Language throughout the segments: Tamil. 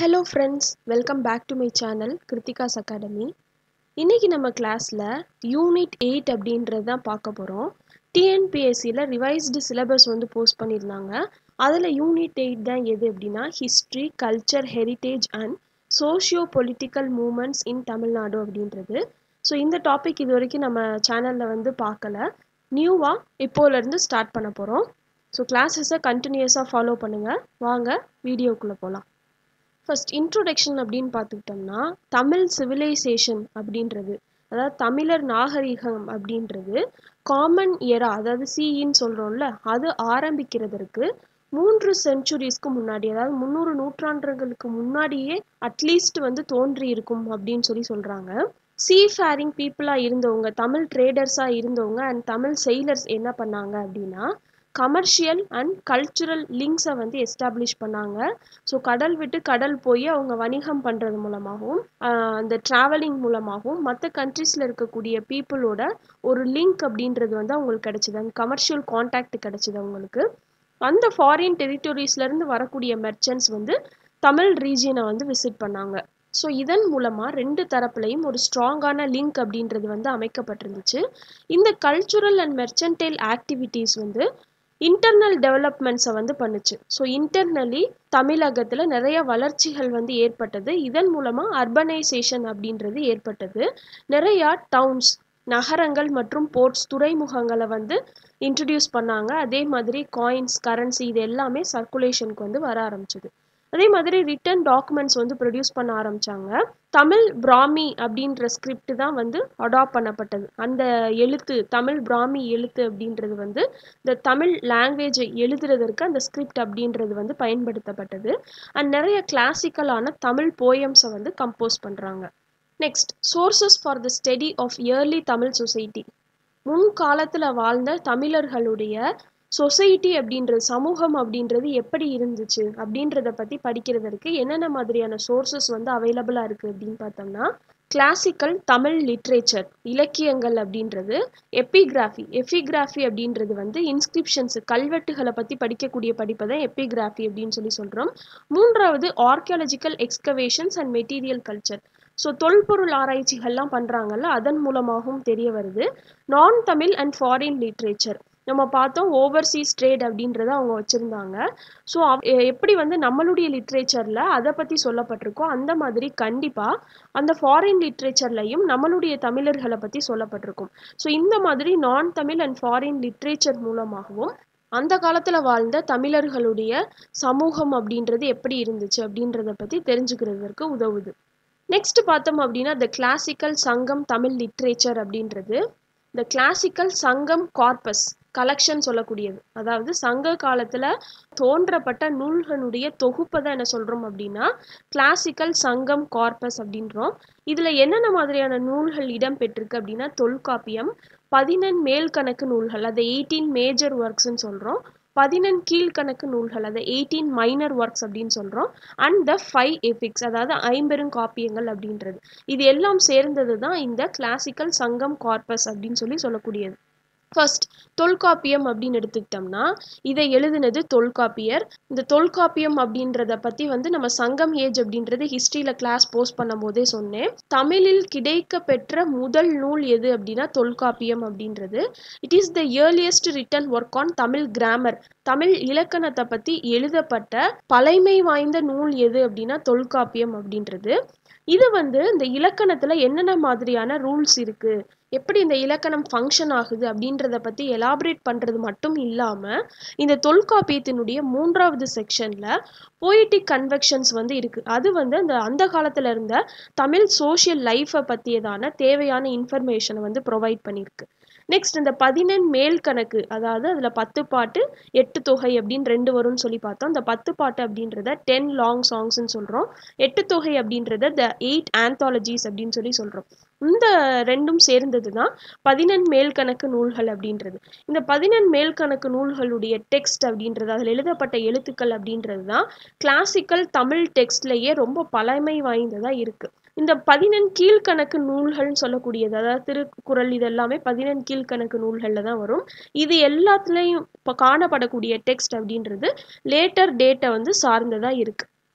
hello friends welcome back to my channel Kiruthika's academy இன்றைக்கி நம்ம கிளாஸில் யூனிட் எயிட் அப்படின்றது தான் பார்க்க போகிறோம் டிஎன்பிஎஸ்சியில் ரிவைஸ்டு சிலபஸ் வந்து போஸ்ட் பண்ணியிருந்தாங்க அதில் யூனிட் எயிட் தான் எது அப்படின்னா history culture heritage and socio political movements in Tamil Nadu அப்படின்றது ஸோ இந்த டாபிக் இது வரைக்கும் நம்ம சேனலில் வந்து பார்க்கல நியூவாக இப்போலேருந்து ஸ்டார்ட் பண்ண போகிறோம் ஸோ கிளாஸஸை கண்டினியூஸாக ஃபாலோ பண்ணுங்கள் வாங்க வீடியோக்குள்ளே போகலாம் ஃபர்ஸ்ட் இன்ட்ரோடக்ஷன் அப்படின்னு பார்த்துக்கிட்டோம்னா தமிழ் சிவிலைசேஷன் அப்படின்றது அதாவது தமிழர் நாகரிகம் அப்படின்றது காமன் எரா அதாவது சிஇன்னு சொல்கிறோம்ல அது ஆரம்பிக்கிறதற்கு மூன்று செஞ்சுரிஸ்க்கு முன்னாடி அதாவது முந்நூறு நூற்றாண்டுகளுக்கு முன்னாடியே அட்லீஸ்ட் வந்து தோன்றி இருக்கும் அப்படின்னு சொல்லி சொல்கிறாங்க சீ ஃபேரிங் பீப்புளாக இருந்தவங்க தமிழ் ட்ரேடர்ஸாக இருந்தவங்க அண்ட் தமிழ் செயிலர்ஸ் என்ன பண்ணாங்க அப்படின்னா கமர்ஷியல் அண்ட் கல்ச்சுரல் லிங்க்ஸை வந்து எஸ்டாப்ளிஷ் பண்ணாங்க ஸோ கடல் விட்டு கடல் போய் அவங்க வணிகம் பண்ணுறது மூலமாகவும் அந்த ட்ராவலிங் மூலமாகவும் மற்ற கண்ட்ரீஸில் இருக்கக்கூடிய பீப்புளோட ஒரு லிங்க் அப்படின்றது வந்து அவங்களுக்கு கிடைச்சிது அந்த கமர்ஷியல் கான்டாக்ட் கிடைச்சிது அவங்களுக்கு அந்த ஃபாரின் டெரிட்டோரிஸ்லேருந்து வரக்கூடிய மெர்ச்சன்ட்ஸ் வந்து தமிழ் ரீஜியனை வந்து விசிட் பண்ணாங்க ஸோ இதன் மூலமாக ரெண்டு தரப்புலையும் ஒரு ஸ்ட்ராங்கான லிங்க் அப்படின்றது வந்து அமைக்கப்பட்டிருந்துச்சு இந்த கல்ச்சுரல் அண்ட் மெர்ச்சன்டைல் ஆக்டிவிட்டீஸ் வந்து இன்டர்னல் டெவலப்மெண்ட்ஸை வந்து பண்ணுச்சு ஸோ இன்டர்னலி தமிழகத்தில் நிறைய வளர்ச்சிகள் வந்து ஏற்பட்டது இதன் மூலமாக அர்பனைசேஷன் அப்படின்றது ஏற்பட்டது நிறையா டவுன்ஸ் நகரங்கள் மற்றும் போர்ட்ஸ் துறைமுகங்களை வந்து இன்ட்ரடியூஸ் பண்ணாங்க அதே மாதிரி காயின்ஸ் கரன்சி இது எல்லாமே சர்க்குலேஷனுக்கு வந்து வர ஆரம்பிச்சது அதே மாதிரி ரிட்டன் டாக்குமெண்ட்ஸ் வந்து ப்ரொடியூஸ் பண்ண ஆரம்பித்தாங்க தமிழ் பிராமி அப்படின்ற ஸ்கிரிப்ட் தான் வந்து அடாப்ட் பண்ணப்பட்டது அந்த எழுத்து தமிழ் பிராமி எழுத்து அப்படின்றது வந்து இந்த தமிழ் லாங்குவேஜை எழுதுறதற்கு அந்த ஸ்கிரிப்ட் அப்படின்றது வந்து பயன்படுத்தப்பட்டது அண்ட் நிறைய கிளாசிக்கலான தமிழ் போயம்ஸை வந்து கம்போஸ் பண்ணுறாங்க next sources for the study of early Tamil society முன்காலத்தில் வாழ்ந்த தமிழர்களுடைய சொசைட்டி அப்படின்றது சமூகம் அப்படின்றது எப்படி இருந்துச்சு அப்படின்றத பற்றி படிக்கிறதற்கு என்னென்ன மாதிரியான சோர்சஸ் வந்து அவைலபிளாக இருக்குது அப்படின்னு பார்த்தோம்னா கிளாசிக்கல் தமிழ் லிட்ரேச்சர் இலக்கியங்கள் அப்படின்றது எப்பிகிராஃபி எப்பிகிராஃபி அப்படின்றது வந்து இன்ஸ்கிரிப்ஷன்ஸ் கல்வெட்டுகளை பற்றி படிக்கக்கூடிய படிப்பை தான் எப்பிகிராஃபி அப்படின்னு சொல்லி சொல்கிறோம் மூன்றாவது archaeological excavations and material culture so தொல்பொருள் ஆராய்ச்சிகள்லாம் பண்ணுறாங்கல்ல அதன் மூலமாகவும் தெரிய வருது நான் தமிழ் அண்ட் ஃபாரின் லிட்ரேச்சர் நம்ம பார்த்தோம் ஓவர்சீஸ் ட்ரேட் அப்படின்றத அவங்க வச்சுருந்தாங்க ஸோ எப்படி வந்து நம்மளுடைய லிட்ரேச்சரில் அதை பற்றி சொல்லப்பட்டிருக்கோ அந்த மாதிரி கண்டிப்பாக அந்த ஃபாரின் லிட்ரேச்சர்லையும் நம்மளுடைய தமிழர்களை பற்றி சொல்லப்பட்டிருக்கும் ஸோ இந்த மாதிரி நான் தமிழ் அண்ட் ஃபாரின் லிட்ரேச்சர் மூலமாகவும் அந்த காலத்தில் வாழ்ந்த தமிழர்களுடைய சமூகம் அப்படின்றது எப்படி இருந்துச்சு அப்படின்றத பற்றி தெரிஞ்சுக்கிறதுக்கு உதவுது நெக்ஸ்ட் பார்த்தோம் அப்படின்னா த கிளாசிக்கல் சங்கம் தமிழ் லிட்ரேச்சர் அப்படின்றது the classical Sangam corpus collection சொல்லக்கூடியது அதாவது சங்க காலத்தில் தோன்றப்பட்ட நூல்களுடைய தொகுப்பை தான் என்ன சொல்கிறோம் அப்படின்னா கிளாசிக்கல் சங்கம் கார்பஸ் அப்படின்றோம் இதில் என்னென்ன மாதிரியான நூல்கள் இடம்பெற்றிருக்கு அப்படின்னா தொல்காப்பியம் பதினெண் மேல் கணக்கு நூல்கள் அதை எயிட்டீன் மேஜர் ஒர்க்ஸ்ன்னு சொல்கிறோம் பதினெண் கீழ்கணக்கு நூல்கள் அதை எயிட்டீன் மைனர் ஒர்க்ஸ் அப்படின்னு சொல்கிறோம் அண்ட் த ஃபைவ் எபிக்ஸ் அதாவது ஐம்பெரும் காப்பியங்கள் அப்படின்றது இது எல்லாம் சேர்ந்தது தான் இந்த கிளாசிக்கல் சங்கம் கார்பஸ் அப்படின்னு சொல்லி சொல்லக்கூடியது ஃபர்ஸ்ட் தொல்காப்பியம் அப்படின்னு எடுத்துக்கிட்டோம்னா இதை எழுதினது தொல்காப்பியர் இந்த தொல்காப்பியம் அப்படின்றத பற்றி வந்து நம்ம சங்கம் ஏஜ் அப்படின்றது ஹிஸ்ட்ரியில் கிளாஸ் போஸ்ட் பண்ணும் போதே சொன்னேன் தமிழில் கிடைக்க பெற்ற முதல் நூல் எது அப்படின்னா தொல்காப்பியம் அப்படின்றது it is the earliest written work on Tamil grammar Tamil இலக்கணத்தை பற்றி எழுதப்பட்ட பழைமை வாய்ந்த நூல் எது அப்படின்னா தொல்காப்பியம் அப்படின்றது இது வந்து இந்த இலக்கணத்தில் என்னென்ன மாதிரியான ரூல்ஸ் இருக்குது எப்படி இந்த இலக்கணம் ஃபங்க்ஷன் ஆகுது அப்படின்றத பற்றி எலாபரேட் பண்ணுறது மட்டும் இல்லாமல் இந்த தொல்காப்பியத்தினுடைய மூன்றாவது செக்ஷனில் போயிட்டிக் கன்வெக்ஷன்ஸ் வந்து இருக்குது அது வந்து அந்த அந்த காலத்தில் இருந்த தமிழ் சோஷியல் லைஃப்பை பற்றியதான தேவையான இன்ஃபர்மேஷனை வந்து ப்ரொவைட் பண்ணியிருக்கு நெக்ஸ்ட் இந்த பதினெண் மேல் கணக்கு அதாவது அதில் பத்து பாட்டு எட்டு தொகை அப்படின்னு ரெண்டு வரும்னு சொல்லி பார்த்தோம் இந்த பத்து பாட்டு அப்படின்றத டென் லாங் சாங்ஸ்ன்னு சொல்கிறோம் எட்டு தொகை அப்படின்றத த எயிட் ஆந்தாலஜிஸ் அப்படின்னு சொல்லி சொல்கிறோம் இந்த ரெண்டும் சேர்ந்தது தான் பதினெண் மேல் கணக்கு நூல்கள் அப்படின்றது இந்த பதினெண் மேல் கணக்கு நூல்களுடைய டெக்ஸ்ட் அப்படின்றது அதில் எழுதப்பட்ட எழுத்துக்கள் அப்படின்றது தான் கிளாசிக்கல் தமிழ் டெக்ஸ்ட்லேயே ரொம்ப பழமை வாய்ந்ததாக இருக்குது இந்த பதினெண் கீழ்கணக்கு நூல்கள்னு சொல்லக்கூடியது அதாவது திருக்குறள் இது எல்லாமே பதினெண் கீழ்கணக்கு நூல்களில் தான் வரும் இது எல்லாத்துலேயும் இப்போ காணப்படக்கூடிய டெக்ஸ்ட் அப்படின்றது லேட்டர் டேட்டை வந்து சார்ந்ததாக இருக்குது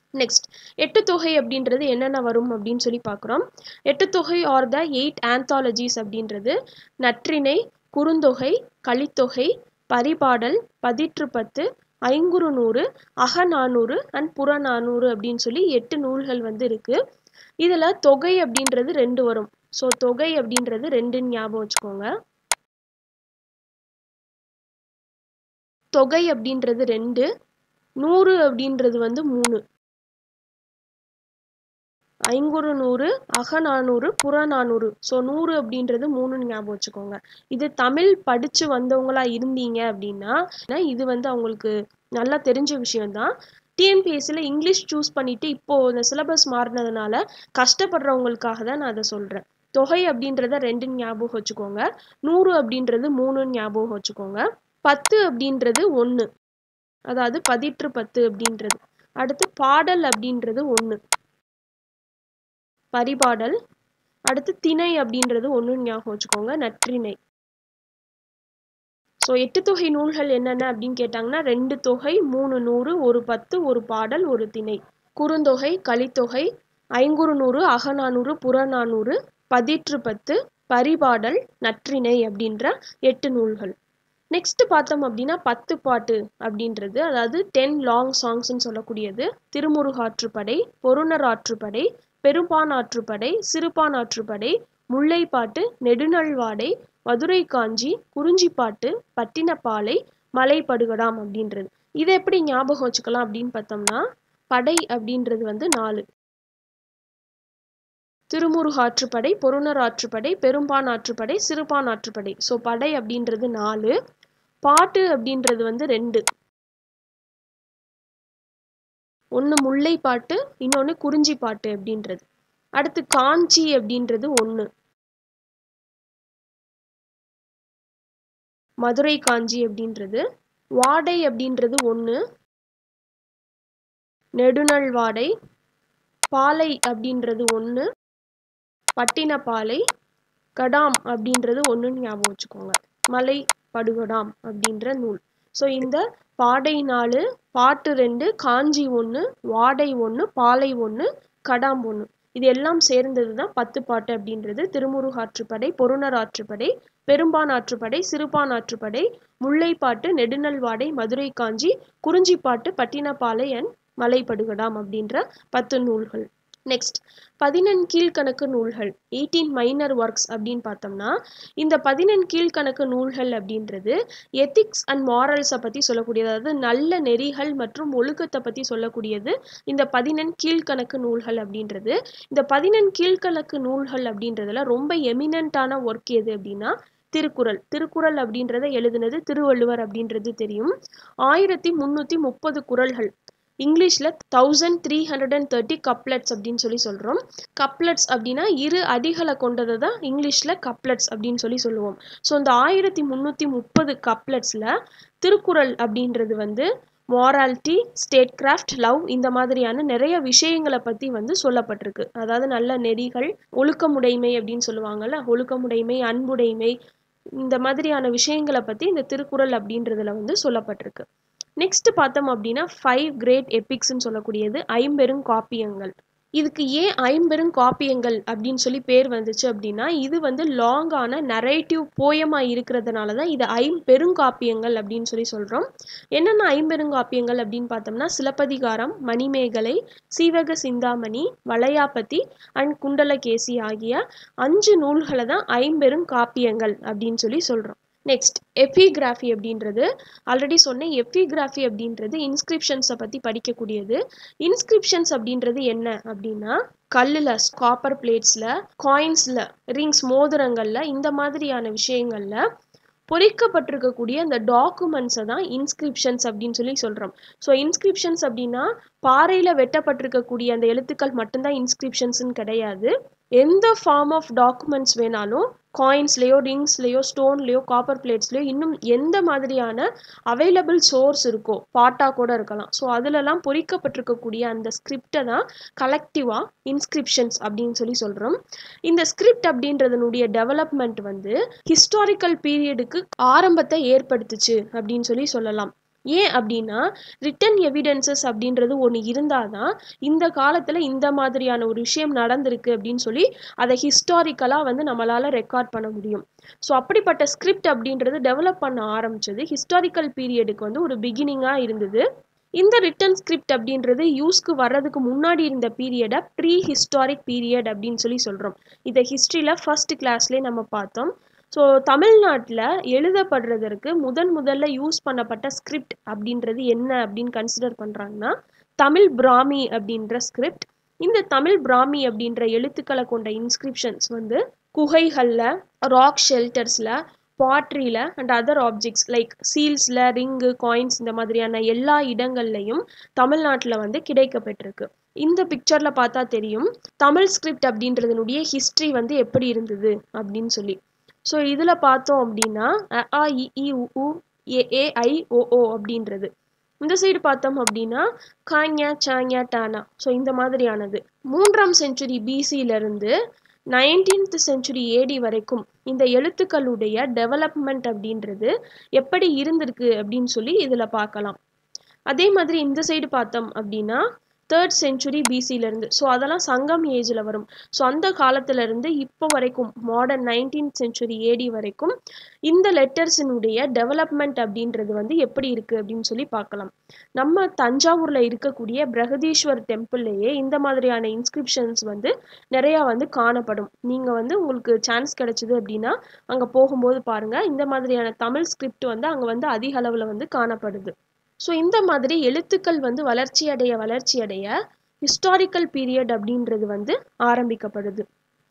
நெக்ஸ்ட் எட்டு தொகை அப்படின்றது என்னென்ன வரும் அப்படின்னு சொல்லி பார்க்குறோம் எட்டு தொகை ஆர் த எயிட் ஆந்தாலஜிஸ் அப்படின்றது நற்றிணை குறுந்தொகை கலித்தொகை பரிபாடல் பதிற்று பத்து ஐங்குறு நூறு அகநானூறு அண்ட் புறநானூறு அப்படின்னு சொல்லி எட்டு நூல்கள் வந்து இருக்கு இதில் தொகை அப்படின்றது ரெண்டு வரும் ஸோ தொகை அப்படின்றது ரெண்டுன்னு ஞாபகம் வச்சுக்கோங்க தொகை அப்படின்றது ரெண்டு நூறு அப்படின்றது வந்து மூணு ஐங்குறு நூறு அகநானூறு புறநானூறு ஸோ நூறு அப்படின்றது மூணுன்னு ஞாபகம் வச்சுக்கோங்க இது தமிழ் படித்து வந்தவங்களா இருந்தீங்க அப்படின்னா இது வந்து அவங்களுக்கு நல்லா தெரிஞ்ச விஷயம்தான் டிஎன்பிஎஸ்சியில் இங்கிலீஷ் சூஸ் பண்ணிட்டு இப்போ இந்த சிலபஸ் மாறினதுனால கஷ்டப்படுறவங்களுக்காக தான் நான் அதை சொல்கிறேன் தொகை அப்படின்றத ரெண்டுன்னு ஞாபகம் வச்சுக்கோங்க நூறு அப்படின்றது மூணுன்னு ஞாபகம் வச்சுக்கோங்க பத்து அப்படின்றது ஒன்று அதாவது பதிற்று பத்து அப்படின்றது அடுத்து பாடல் அப்படின்றது ஒன்று பரிபாடல் அடுத்து திணை அப்படின்றது ஒன்று ஞாபகம் வச்சுக்கோங்க நற்றிணை ஸோ எட்டு தொகை நூல்கள் என்னென்ன அப்படின்னு கேட்டாங்கன்னா ரெண்டு தொகை மூணு நூறு ஒரு பத்து ஒரு பாடல் ஒரு திணை குறுந்தொகை கலித்தொகை ஐங்குறு நூறு அகநானூறு புறநானூறு பதிற்று பத்து பரிபாடல் நற்றிணை அப்படின்ற எட்டு நூல்கள் நெக்ஸ்ட் பார்த்தோம் அப்படின்னா பத்து பாட்டு அப்படின்றது அதாவது டென் லாங் சாங்ஸ்ன்னு சொல்லக்கூடியது திருமுருகாற்றுப்படை பொருணர் ஆற்றுப்படை பெரும்பான் ஆற்றுப்படை சிறுபான் ஆற்றுப்படை முல்லைப்பாட்டு நெடுநல்வாடை மதுரை காஞ்சி குறிஞ்சிப்பாட்டு பட்டினப்பாலை மலைப்படுகடாம் அப்படின்றது இதை எப்படி ஞாபகம் வச்சுக்கலாம் அப்படின்னு பார்த்தோம்னா படை அப்படின்றது வந்து நாலு திருமுருகாற்றுப்படை பொருணர் ஆற்றுப்படை பெரும்பான் ஆற்றுப்படை சிறுபான் ஆற்றுப்படை ஸோ படை அப்படின்றது நாலு பாட்டு அப்படின்றது வந்து ரெண்டு ஒன்று முல்லை பாட்டு இன்னொன்று குறிஞ்சி பாட்டு அப்படின்றது அடுத்து காஞ்சி அப்படின்றது ஒன்று மதுரை காஞ்சி அப்படின்றது வாடை அப்படின்றது ஒன்று நெடுநல் வாடை பாலை அப்படின்றது ஒன்று பட்டினப்பாலை கடாம் அப்படின்றது ஒன்றுன்னு ஞாபகம் வச்சுக்கோங்க மலை படுகடாம் அப்படின்ற நூல் ஸோ இந்த பாடை நாலு பாட்டு ரெண்டு காஞ்சி ஒன்று வாடை ஒன்று பாலை ஒன்று கடாம் ஒன்று இது எல்லாம் சேர்ந்தது தான் பத்து பாட்டு அப்படின்றது திருமுருகாற்றுப்படை பொருணர் ஆற்றுப்படை பெரும்பான் ஆற்றுப்படை சிறுபான் ஆற்றுப்படை முல்லைப்பாட்டு நெடுநல்வாடை மதுரை காஞ்சி குறிஞ்சிப்பாட்டு பட்டினப்பாலை அண்ட் மலைப்படுகடாம் அப்படின்ற பத்து நூல்கள் நெக்ஸ்ட் பதினெண் கீழ்கணக்கு நூல்கள் எயிட்டீன் மைனர் ஒர்க்ஸ் அப்படின்னு பார்த்தோம்னா இந்த பதினெண் கீழ்கணக்கு நூல்கள் அப்படின்றது எத்திக்ஸ் அண்ட் மாரல்ஸை பற்றி சொல்லக்கூடியது அதாவது நல்ல நெறிகள் மற்றும் ஒழுக்கத்தை பற்றி சொல்லக்கூடியது இந்த பதினெண் கீழ்கணக்கு நூல்கள் அப்படின்றது இந்த பதினெண் கீழ்கணக்கு நூல்கள் அப்படின்றதுல ரொம்ப எமினண்டான ஒர்க் எது அப்படின்னா திருக்குறள் திருக்குறள் அப்படின்றத எழுதுனது திருவள்ளுவர் அப்படின்றது தெரியும் ஆயிரத்தி முந்நூற்றி முப்பது குறள்கள் இங்கிலீஷில் thousand three hundred and thirty couplets அப்படின்னு சொல்லி சொல்கிறோம் கப்லெட்ஸ் அப்படின்னா இரு அடிகளை கொண்டதை தான் இங்கிலீஷில் கப்லெட்ஸ் அப்படின்னு சொல்லி சொல்லுவோம் ஸோ இந்த ஆயிரத்தி முந்நூற்றி முப்பது கப்லெட்ஸில் திருக்குறள் அப்படின்றது வந்து மாராலிட்டி ஸ்டேட் கிராஃப்ட் லவ் இந்த மாதிரியான நிறைய விஷயங்களை பற்றி வந்து சொல்லப்பட்டிருக்கு அதாவது நல்ல நெறிகள் ஒழுக்கமுடைமை அப்படின்னு சொல்லுவாங்கல்ல ஒழுக்கமுடைமை அன்புடைமை இந்த மாதிரியான விஷயங்களை பற்றி இந்த திருக்குறள் அப்படின்றதுல வந்து சொல்லப்பட்டிருக்கு நெக்ஸ்ட் பார்த்தோம் அப்படின்னா ஃபைவ் கிரேட் எபிக்ஸ்ன்னு சொல்லக்கூடியது ஐம்பெரும் காப்பியங்கள் இதுக்கு ஏன் ஐம்பெரும் காப்பியங்கள் அப்படின்னு சொல்லி பேர் வந்துச்சு அப்படின்னா இது வந்து லாங்கான நரேட்டிவ் போயமாக இருக்கிறதுனால தான் இது ஐம்பெருங்காப்பியங்கள் அப்படின்னு சொல்லி சொல்கிறோம் என்னென்ன ஐம்பெருங்காப்பியங்கள் அப்படின்னு பார்த்தோம்னா சிலப்பதிகாரம் மணிமேகலை சீவக சிந்தாமணி வளையாபதி அண்ட் குண்டலகேசி ஆகிய அஞ்சு நூல்களை தான் ஐம்பெரும் காப்பியங்கள் அப்படின்னு சொல்லி சொல்கிறோம் நெக்ஸ்ட் எபிகிராஃபி அப்படின்றது ஆல்ரெடி சொன்னேன் எபிகிராஃபி அப்படின்றது இன்ஸ்கிரிப்ஷன்ஸை பற்றி படிக்கக்கூடியது இன்ஸ்கிரிப்ஷன்ஸ் அப்படின்றது என்ன அப்படின்னா கல்லில் காப்பர் பிளேட்ஸில் காயின்ஸில் ரிங்ஸ் மோதிரங்களில் இந்த மாதிரியான விஷயங்களில் பொறிக்கப்பட்டிருக்கக்கூடிய அந்த டாக்குமெண்ட்ஸை தான் இன்ஸ்கிரிப்ஷன்ஸ் அப்படின்னு சொல்லி சொல்கிறோம் ஸோ இன்ஸ்கிரிப்ஷன்ஸ் அப்படின்னா பாறையில் வெட்டப்பட்டிருக்கக்கூடிய அந்த எழுத்துக்கள் மட்டும்தான் இன்ஸ்கிரிப்ஷன்ஸ்னு கிடையாது எந்த ஃபார்ம் ஆஃப் டாக்குமெண்ட்ஸ் வேணாலும் காயின்ஸ்லேயோ ரிங்ஸ்லேயோ ஸ்டோன்லேயோ காப்பர் பிளேட்ஸ்லேயோ இன்னும் எந்த மாதிரியான அவைலபிள் சோர்ஸ் இருக்கோ பாட்டாக கூட இருக்கலாம் ஸோ அதிலலாம் பொறிக்கப்பட்டிருக்கக்கூடிய அந்த ஸ்கிரிப்டை தான் கலெக்டிவாக இன்ஸ்கிரிப்ஷன்ஸ் அப்படின்னு சொல்லி சொல்கிறோம் இந்த ஸ்கிரிப்ட் அப்படின்றதனுடைய டெவலப்மெண்ட் வந்து ஹிஸ்டாரிக்கல் பீரியடுக்கு ஆரம்பத்தை ஏற்படுத்துச்சு அப்படின்னு சொல்லி சொல்லலாம் ஏன் அப்படின்னா ரிட்டன் எவிடன்சஸ் அப்படின்றது ஒன்று இருந்தால் தான் இந்த காலத்தில் இந்த மாதிரியான ஒரு விஷயம் நடந்திருக்கு அப்படின்னு சொல்லி அதை ஹிஸ்டாரிக்கலாக வந்து நம்மளால் ரெக்கார்ட் பண்ண முடியும் ஸோ அப்படிப்பட்ட ஸ்கிரிப்ட் அப்படின்றது டெவலப் பண்ண ஆரம்பிச்சது ஹிஸ்டாரிக்கல் பீரியடுக்கு வந்து ஒரு பிகினிங்காக இருந்தது இந்த ரிட்டன் ஸ்கிரிப்ட் அப்படின்றது யூஸ்க்கு வர்றதுக்கு முன்னாடி இருந்த பீரியடை ப்ரீ ஹிஸ்டாரிக் பீரியட் அப்படின்னு சொல்லி சொல்கிறோம் இதை ஹிஸ்ட்ரியில் ஃபர்ஸ்ட் கிளாஸ்லேயே நம்ம பார்த்தோம் ஸோ தமிழ்நாட்டில் எழுதப்படுறதற்கு முதன் முதல்ல யூஸ் பண்ணப்பட்ட ஸ்கிரிப்ட் அப்படின்றது என்ன அப்படின்னு கன்சிடர் பண்ணுறாங்கன்னா தமிழ் பிராமி அப்படின்ற ஸ்கிரிப்ட் இந்த தமிழ் பிராமி அப்படின்ற எழுத்துக்களை கொண்ட இன்ஸ்கிரிப்ஷன்ஸ் வந்து குகைகளில் ராக் ஷெல்டர்ஸில் பாட்ரியில் அண்ட் அதர் ஆப்ஜெக்ட்ஸ் லைக் சீல்ஸில் ரிங்கு காயின்ஸ் இந்த மாதிரியான எல்லா இடங்கள்லையும் தமிழ்நாட்டில் வந்து கிடைக்கப்பட்டிருக்கு இந்த பிக்சரில் பார்த்தா தெரியும் தமிழ் ஸ்கிரிப்ட் அப்படின்றதுனுடைய ஹிஸ்ட்ரி வந்து எப்படி இருந்தது அப்படின்னு சொல்லி ஸோ இதில் பார்த்தோம் அப்படின்னா அ இ இ உ ஏஏஐ ஓஓ அப்படின்றது இந்த சைடு பார்த்தோம் அப்படின்னா காங்யா சாங்யா டானா ஸோ இந்த மாதிரியானது மூன்றாம் செஞ்சுரி பிசியிலிருந்து நைன்டீன்த் செஞ்சுரி ஏடி வரைக்கும் இந்த எழுத்துக்களுடைய டெவலப்மெண்ட் அப்படின்றது எப்படி இருந்திருக்கு அப்படின்னு சொல்லி இதில் பார்க்கலாம் அதே மாதிரி இந்த சைடு பார்த்தோம் அப்படின்னா தேர்ட் செஞ்சுரி பிசியிலேருந்து ஸோ அதெல்லாம் சங்கம் ஏஜில் வரும் ஸோ அந்த காலத்திலேருந்து இப்போ வரைக்கும் மாடர்ன் நைன்டீன்த் செஞ்சுரி ஏடி வரைக்கும் இந்த லெட்டர்ஸினுடைய டெவலப்மெண்ட் அப்படின்றது வந்து எப்படி இருக்குது அப்படின்னு சொல்லி பார்க்கலாம் நம்ம தஞ்சாவூரில் இருக்கக்கூடிய பிரகதீஸ்வர் டெம்பிள்லேயே இந்த மாதிரியான இன்ஸ்கிரிப்ஷன்ஸ் வந்து நிறையா வந்து காணப்படும் நீங்கள் வந்து உங்களுக்கு சான்ஸ் கிடைச்சிது அப்படின்னா அங்கே போகும்போது பாருங்கள் இந்த மாதிரியான தமிழ் ஸ்கிரிப்ட் வந்து அங்கே வந்து அதிக அளவில் வந்து காணப்படுது ஸோ இந்த மாதிரி எழுத்துக்கள் வந்து வளர்ச்சியடைய வளர்ச்சியடைய ஹிஸ்டாரிக்கல் பீரியட் அப்படின்றது வந்து ஆரம்பிக்கப்படுது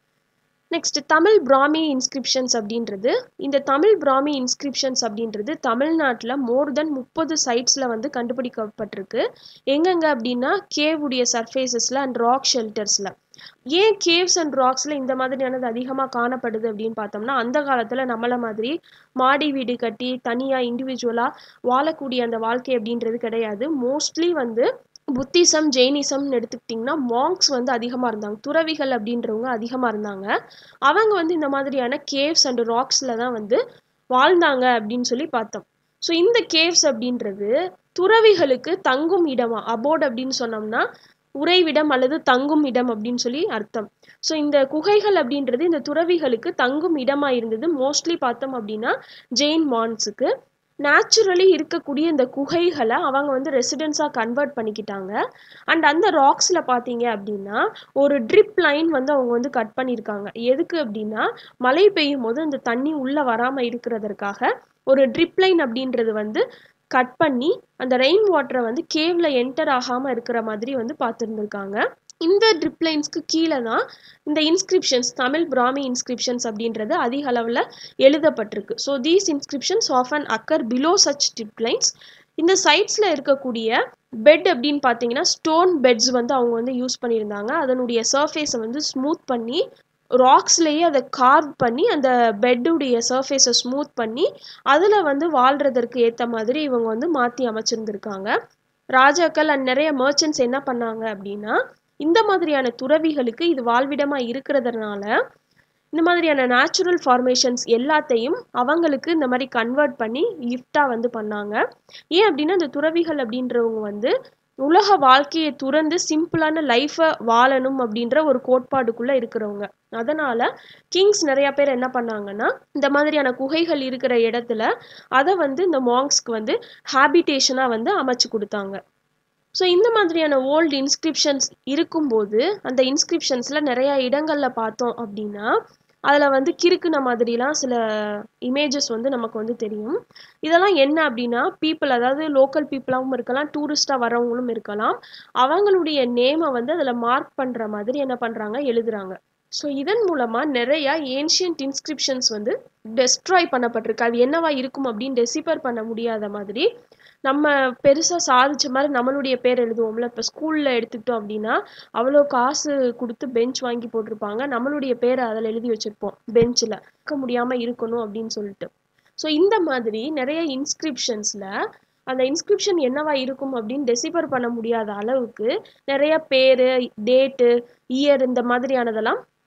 நெக்ஸ்ட் தமிழ் பிராமி இன்ஸ்கிரிப்ஷன்ஸ் அப்படின்றது இந்த தமிழ் பிராமி இன்ஸ்கிரிப்ஷன்ஸ் அப்படின்றது தமிழ்நாட்டில் மோர் தென் முப்பது சைட்ஸில் வந்து கண்டுபிடிக்கப்பட்டிருக்கு எங்கெங்க அப்படின்னா கேவுடைய சர்ஃபேசஸில் அண்ட் ராக் ஷெல்டர்ஸில் ஏன் கேவ்ஸ் அண்ட் ராக்ஸில் இந்த மாதிரியானது அதிகமாக காணப்படுது அப்படின்னு பார்த்தோம்னா அந்த காலத்தில் நம்மளை மாதிரி மாடி வீடு கட்டி தனியாக இண்டிவிஜுவலாக வாழக்கூடிய அந்த வாழ்க்கை அப்படின்றது கிடையாது மோஸ்ட்லி வந்து புத்திசம் ஜெயினிசம்னு எடுத்துக்கிட்டிங்கன்னா மாங்க்ஸ் வந்து அதிகமாக இருந்தாங்க துறவிகள் அப்படின்றவங்க அதிகமாக இருந்தாங்க அவங்க வந்து இந்த மாதிரியான கேவ்ஸ் அண்ட் ராக்ஸில் தான் வந்து வாழ்ந்தாங்க அப்படின்னு சொல்லி பார்த்தோம் ஸோ இந்த கேவ்ஸ் அப்படின்றது துறவிகளுக்கு தங்கும் இடமா அபோர்ட் அப்படின்னு சொன்னோம்னா உறைவிடம் அல்லது தங்கும் இடம் அப்படின்னு சொல்லி அர்த்தம் ஸோ இந்த குகைகள் அப்படின்றது இந்த துறவிகளுக்கு தங்கும் இடமா இருந்தது மோஸ்ட்லி பார்த்தோம் அப்படின்னா ஜெயின் மான்ஸுக்கு நேச்சுரலி இருக்கக்கூடிய இந்த குகைகளை அவங்க வந்து ரெசிடென்ஸாக கன்வெர்ட் பண்ணிக்கிட்டாங்க அண்ட் அந்த ராக்ஸில் பார்த்தீங்க அப்படின்னா ஒரு ட்ரிப் லைன் வந்து அவங்க வந்து கட் பண்ணியிருக்காங்க எதுக்கு அப்படின்னா மழை பெய்யும் போது அந்த தண்ணி உள்ளே வராமல் இருக்கிறதற்காக ஒரு ட்ரிப் லைன் அப்படின்றது வந்து கட் பண்ணி அந்த ரெயின் வாட்டரை வந்து கேவ்ல என்டர் ஆகாமல் இருக்கிற மாதிரி வந்து பார்த்துருந்துருக்காங்க இந்த ட்ரிப் லைன்ஸ்க்கு கீழே தான் இந்த இன்ஸ்கிரிப்ஷன்ஸ் தமிழ் பிராமி இன்ஸ்கிரிப்ஷன்ஸ் அப்படின்றது அதிக அளவில் எழுதப்பட்டிருக்கு so these inscriptions often occur below such drip lines இந்த சைட்ஸில் இருக்கக்கூடிய பெட் அப்படின்னு பார்த்தீங்கன்னா ஸ்டோன் பெட்ஸ் வந்து அவங்க வந்து யூஸ் பண்ணியிருந்தாங்க அதனுடைய சர்ஃபேஸை வந்து ஸ்மூத் பண்ணி ராக்ஸ்லேயே அதை கார்வ் பண்ணி அந்த பெட்டுடைய சர்ஃபேஸை ஸ்மூத் பண்ணி அதில் வந்து வாழ்கிறதற்கு ஏற்ற மாதிரி இவங்க வந்து மாற்றி அமைச்சிருந்துருக்காங்க ராஜாக்கள் அண்ட் நிறைய மர்ச்சன்ட்ஸ் என்ன பண்ணாங்க அப்படின்னா இந்த மாதிரியான துறவிகளுக்கு இது வாழ்விடமாக இருக்கிறதுனால இந்த மாதிரியான நேச்சுரல் ஃபார்மேஷன்ஸ் எல்லாத்தையும் அவங்களுக்கு இந்த மாதிரி கன்வெர்ட் பண்ணி கிஃப்டாக வந்து பண்ணாங்க ஏன் அப்படின்னா இந்த துறவிகள் அப்படின்றவங்க வந்து உலக வாழ்க்கையை துறந்து சிம்பிளான லைஃப்பை வாழணும் அப்படின்ற ஒரு கோட்பாடுக்குள்ளே இருக்கிறவங்க அதனால் கிங்ஸ் நிறையா பேர் என்ன பண்ணாங்கன்னா இந்த மாதிரியான குகைகள் இருக்கிற இடத்துல அதை வந்து இந்த மாங்ஸ்க்கு வந்து ஹேபிடேஷனாக வந்து அமைச்சு கொடுத்தாங்க ஸோ இந்த மாதிரியான ஓல்டு இன்ஸ்கிரிப்ஷன்ஸ் இருக்கும்போது அந்த இன்ஸ்கிரிப்ஷன்ஸில் நிறையா இடங்களில் பார்த்தோம் அப்படின்னா அதில் வந்து கிறுக்குன மாதிரிலாம் சில இமேஜஸ் வந்து நமக்கு வந்து தெரியும் இதெல்லாம் என்ன அப்படின்னா பீப்புள் அதாவது லோக்கல் பீப்புளாகவும் இருக்கலாம் டூரிஸ்டாக வரவங்களும் இருக்கலாம் அவங்களுடைய நேமை வந்து அதில் மார்க் பண்ணுற மாதிரி என்ன பண்ணுறாங்க எழுதுறாங்க ஸோ இதன் மூலமாக நிறையா ஏன்ஷியன்ட் இன்ஸ்கிரிப்ஷன்ஸ் வந்து டெஸ்ட்ராய் பண்ணப்பட்டிருக்கு அது என்னவா இருக்கும் அப்படின்னு டெசிபர் பண்ண முடியாத மாதிரி நம்ம பெருசாக சாதிச்ச மாதிரி நம்மளுடைய பேர் எழுதுவோம்ல இப்போ ஸ்கூலில் எடுத்துக்கிட்டோம் அப்படின்னா அவ்வளோ காசு கொடுத்து பெஞ்ச் வாங்கி போட்டிருப்பாங்க நம்மளுடைய பேரை அதில் எழுதி வச்சுருப்போம் பெஞ்சில் இருக்க முடியாமல் இருக்கணும் அப்படின்னு சொல்லிட்டு ஸோ இந்த மாதிரி நிறைய இன்ஸ்கிரிப்ஷன்ஸில் அந்த இன்ஸ்கிரிப்ஷன் என்னவா இருக்கும் அப்படின்னு டெசிபர் பண்ண முடியாத அளவுக்கு நிறைய பேர் டேட்டு இயர் இந்த மாதிரியானதெல்லாம்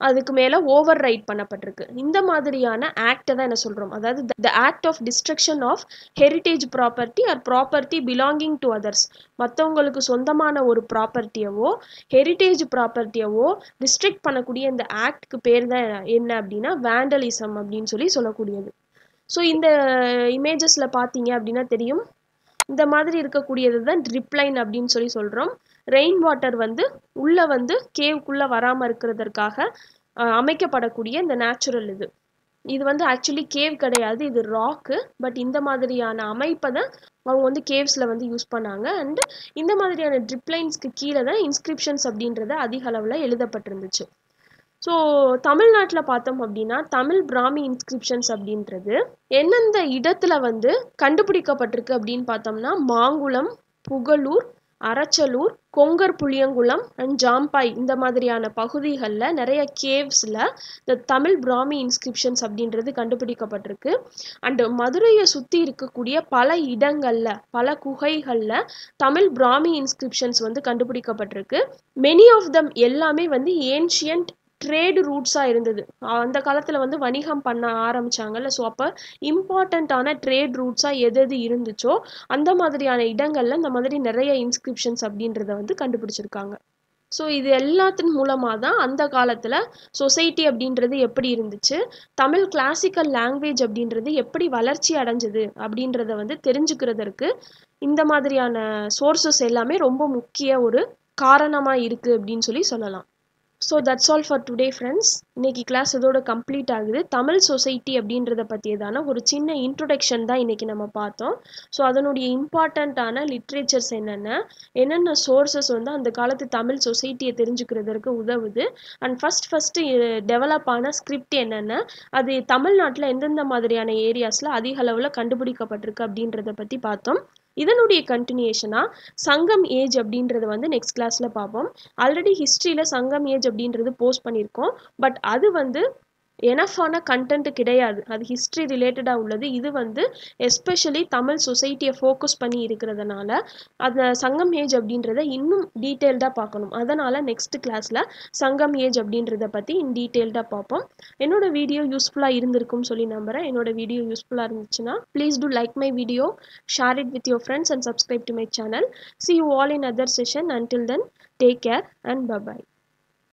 அதுக்கு மேலே ஓவர் ரைட் பண்ணப்பட்டிருக்கு இந்த மாதிரியான ஆக்டை தான் என்ன சொல்கிறோம் அதாவது the act of destruction of heritage property or property belonging to others மற்றவங்களுக்கு சொந்தமான ஒரு ப்ராப்பர்ட்டியவோ ஹெரிட்டேஜ் ப்ராப்பர்ட்டியவோ டிஸ்ட்ரிக்ட் பண்ணக்கூடிய இந்த ஆக்ட்க்கு பேர் தான் என்ன அப்படின்னா வேண்டலிசம் அப்படின்னு சொல்லி சொல்லக்கூடியது ஸோ இந்த இமேஜஸில் பார்த்தீங்க அப்படின்னா தெரியும் இந்த மாதிரி இருக்கக்கூடியது தான் ட்ரிப்லைன் அப்படின்னு சொல்லி சொல்கிறோம் ரெயின் வாட்டர் வந்து உள்ளே வந்து கேவுக்குள்ளே வராமல் இருக்கிறதற்காக அமைக்கப்படக்கூடிய இந்த நேச்சுரல் இது இது வந்து ஆக்சுவலி கேவ் கிடையாது இது ராக்கு பட் இந்த மாதிரியான அமைப்பை தான் அவங்க வந்து கேவ்ஸில் வந்து யூஸ் பண்ணாங்க அண்டு இந்த மாதிரியான ட்ரிப்லைன்ஸ்க்கு கீழே தான் இன்ஸ்கிரிப்ஷன்ஸ் அப்படின்றத அதிக அளவில் எழுதப்பட்டிருந்துச்சு ஸோ தமிழ்நாட்டில் பார்த்தோம் அப்படின்னா தமிழ் பிராமி இன்ஸ்கிரிப்ஷன்ஸ் அப்படின்றது எந்தெந்த இடத்துல வந்து கண்டுபிடிக்கப்பட்டிருக்கு அப்படின்னு பார்த்தோம்னா மாங்குளம் புகழூர் அரச்சலூர் கொங்கர் புளியங்குளம் அண்ட் ஜாம்பாய் இந்த மாதிரியான பகுதிகளில் நிறைய கேவ்ஸில் இந்த தமிழ் பிராமி இன்ஸ்கிரிப்ஷன்ஸ் அப்படின்றது கண்டுபிடிக்கப்பட்டிருக்கு அண்டு மதுரையை சுற்றி இருக்கக்கூடிய பல இடங்களில் பல குகைகளில் தமிழ் பிராமி இன்ஸ்கிரிப்ஷன்ஸ் வந்து கண்டுபிடிக்கப்பட்டிருக்கு மெனி ஆஃப் தம் எல்லாமே வந்து ஏன்ஷியன்ட் ட்ரேடு ரூட்ஸாக இருந்தது அந்த காலத்தில் வந்து வணிகம் பண்ண ஆரம்பித்தாங்கல்ல ஸோ அப்போ இம்பார்ட்டண்ட்டான ட்ரேட் ரூட்ஸாக எது எது இருந்துச்சோ அந்த மாதிரியான இடங்களில் இந்த மாதிரி நிறைய இன்ஸ்கிரிப்ஷன்ஸ் அப்படின்றத வந்து கண்டுபிடிச்சிருக்காங்க ஸோ இது எல்லாத்தின் மூலமாக தான் அந்த காலத்தில் சொசைட்டி அப்படின்றது எப்படி இருந்துச்சு தமிழ் கிளாசிக்கல் லாங்குவேஜ் அப்படின்றது எப்படி வளர்ச்சி அடைஞ்சது அப்படின்றத வந்து தெரிஞ்சுக்கிறதற்கு இந்த மாதிரியான சோர்சஸ் எல்லாமே ரொம்ப முக்கிய ஒரு காரணமாக இருக்குது அப்படின்னு சொல்லி சொல்லலாம் so that's all for today friends இன்னைக்கு கிளாஸ் இதோட கம்ப்ளீட் ஆகுது தமிழ் சொசைட்டி அப்படின்றத பற்றியதான ஒரு சின்ன இன்ட்ரொடக்ஷன் தான் இன்னைக்கு நம்ம பார்த்தோம் ஸோ அதனுடைய இம்பார்ட்டண்ட்டான லிட்ரேச்சர்ஸ் என்னென்ன என்னென்ன சோர்சஸ் வந்து அந்த காலத்து தமிழ் சொசைட்டியை தெரிஞ்சுக்கிறதற்கு உதவுது அண்ட் ஃபஸ்ட் ஃபஸ்ட்டு டெவலப் ஆன ஸ்கிரிப்ட் என்னென்ன அது தமிழ்நாட்டில் எந்தெந்த மாதிரியான ஏரியாஸில் அதிக அளவில் கண்டுபிடிக்கப்பட்டிருக்கு அப்படின்றத பற்றி பார்த்தோம் இதனுடைய கண்டினியூஷனாக சங்கம் ஏஜ் அப்படின்றத வந்து நெக்ஸ்ட் கிளாஸில் பார்ப்போம் ஆல்ரெடி ஹிஸ்ட்ரியில் சங்கம் ஏஜ் அப்படின்றது போஸ்ட் பண்ணியிருக்கோம் பட் அது வந்து எனஃபான கண்டென்ட் கிடையாது அது ஹிஸ்ட்ரி ரிலேட்டடாக உள்ளது இது வந்து எஸ்பெஷலி தமிழ் சொசைட்டியை ஃபோக்கஸ் பண்ணி இருக்கிறதுனால அந்த சங்கம் ஏஜ் அப்படின்றத இன்னும் டீட்டெயில்டாக பார்க்கணும் அதனால் நெக்ஸ்ட் கிளாஸில் சங்கம் ஏஜ் அப்படின்றத பற்றி இன் டீட்டெயில்டாக பார்ப்போம் என்னோட வீடியோ யூஸ்ஃபுல்லாக இருந்திருக்கும்னு சொல்லி நம்புகிறேன் என்னோட வீடியோ யூஸ்ஃபுல்லாக இருந்துச்சுன்னா please do like my video share it with your friends and subscribe to my channel see you all in other session until then take care and bye bye